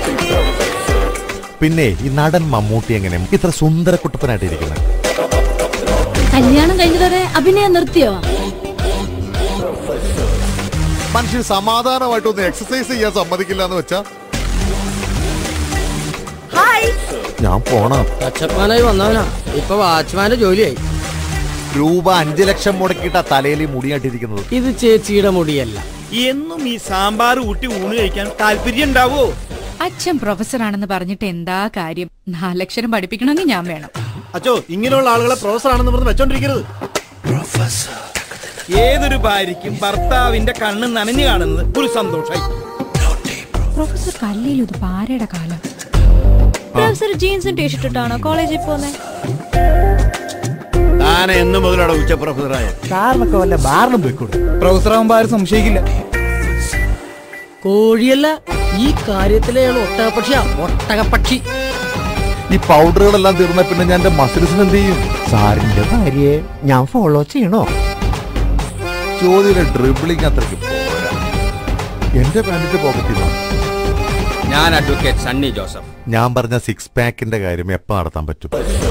പിന്നെ ഈ നടൻ മമ്മൂട്ടി എങ്ങനെ ഇത്ര സുന്ദര കുട്ടപ്പനായിട്ട് ഇരിക്കുന്നത് കല്യാണം കഴിഞ്ഞതോടെ അഭിനയം നിർത്തിയോ മനുഷ്യൻ സമാധാനമായിട്ടൊന്ന് എക്സസൈസ് ചെയ്യാൻ സമ്മതിക്കില്ല എന്ന് വെച്ചാ ഞാൻ പോണം കച്ചപ്പാനായി വന്നവനാ ഇപ്പൊ വാച്ച്മാന്റെ ജോലിയായി രൂപ അഞ്ചു ലക്ഷം മുടക്കിയിട്ടാ തലയിൽ ഈ മുടിയായിട്ടിരിക്കുന്നത് ഇത് ചേച്ചിയുടെ മുടിയല്ല എന്നും ഈ സാമ്പാർ ഊട്ടി ഊണ് കഴിക്കാൻ താല്പര്യം ഉണ്ടാവോ അച്ഛൻ പ്രൊഫസറാണെന്ന് പറഞ്ഞിട്ട് എന്താ കാര്യം നാലക്ഷരം പഠിപ്പിക്കണമെങ്കിൽ ഞാൻ വേണം അച്ചോ ഇങ്ങനെയുള്ള ആളുകളെ പ്രൊഫസർ ആണെന്ന് പറഞ്ഞ് വെച്ചോണ്ടിരിക്കരുത് ഏതൊരു ഭാര്യയ്ക്കും ഭർത്താവിന്റെ കണ്ണ് നനഞ്ഞു കാണുന്നത് ഒരു സന്തോഷായി പ്രൊഫസർ കല്ലിൽ ഇത് പാരയുടെ കാലം പ്രൊഫസർ ജീൻസും ടീഷർട്ട് ഇട്ടാണോ കോളേജിൽ പോന്നെ താൻ എന്ന് മുതലാണ് ഉച്ച പ്രൊഫസറായ സാറിനൊക്കെ വല്ല ബാറിലും പോയിക്കൂടെ പ്രൊഫസറാകുമ്പോ ആരും സംശയിക്കില്ല കോഴിയല്ല ഈ കാര്യത്തിലെയാണ് ഒട്ടകപ്പക്ഷിയാ ഒട്ടകപ്പക്ഷി ഈ പൗഡറുകളെല്ലാം തീർന്ന പിന്നെ ഞാൻ എന്റെ മസിൽസിന് എന്ത് ചെയ്യും സാറിന്റെ ഭാര്യയെ ഞാൻ ഫോളോ ചെയ്യണോ ചോദ്യം ഡ്രിബിളിങ് അത്രയ്ക്ക് പോരാ എന്റെ പാന്റിന്റെ പോക്കറ്റിൽ ഞാൻ അഡ്വക്കേറ്റ് സണ്ണി ജോസഫ് ഞാൻ പറഞ്ഞ സിക്സ് പാക്കിന്റെ കാര്യം എപ്പോ നടത്താൻ പറ്റും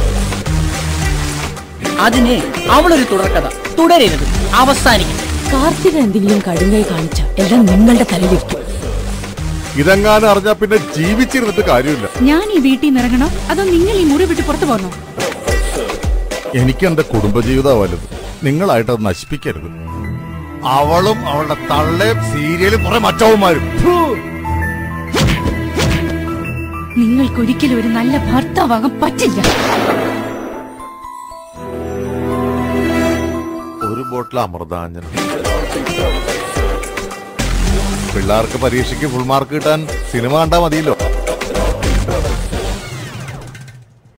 അതിന് അവളൊരു തുടർക്കഥ തുടരരുത് അവസാനിക്കും കാർത്തിക എന്തെങ്കിലും കടുങ്ങായി കാണിച്ച എല്ലാം നിങ്ങളുടെ തലയിലിരിക്കും ഇതെങ്ങാനും അറിഞ്ഞാ പിന്നെ ജീവിച്ചിരുന്നിട്ട് കാര്യമില്ല ഞാൻ ഈ വീട്ടിൽ നിന്ന് ഇറങ്ങണോ അതോ നിങ്ങൾ ഈ മുറി വിട്ട് പുറത്തു പോകണോ എനിക്ക് എന്റെ കുടുംബജീവിതം വലുത് നിങ്ങളായിട്ട് അത് നശിപ്പിക്കരുത് അവളും അവളുടെ തള്ളയും സീരിയലും കുറെ മറ്റവന്മാരും നിങ്ങൾക്കൊരിക്കലും ഒരു നല്ല ഭർത്താവാകാൻ പറ്റില്ല ഒരു ബോട്ടിൽ അമൃതാഞ്ജനം പിള്ളേർക്ക് പരീക്ഷയ്ക്ക് ഫുൾ മാർക്ക് കിട്ടാൻ സിനിമ കണ്ടാ മതിയല്ലോ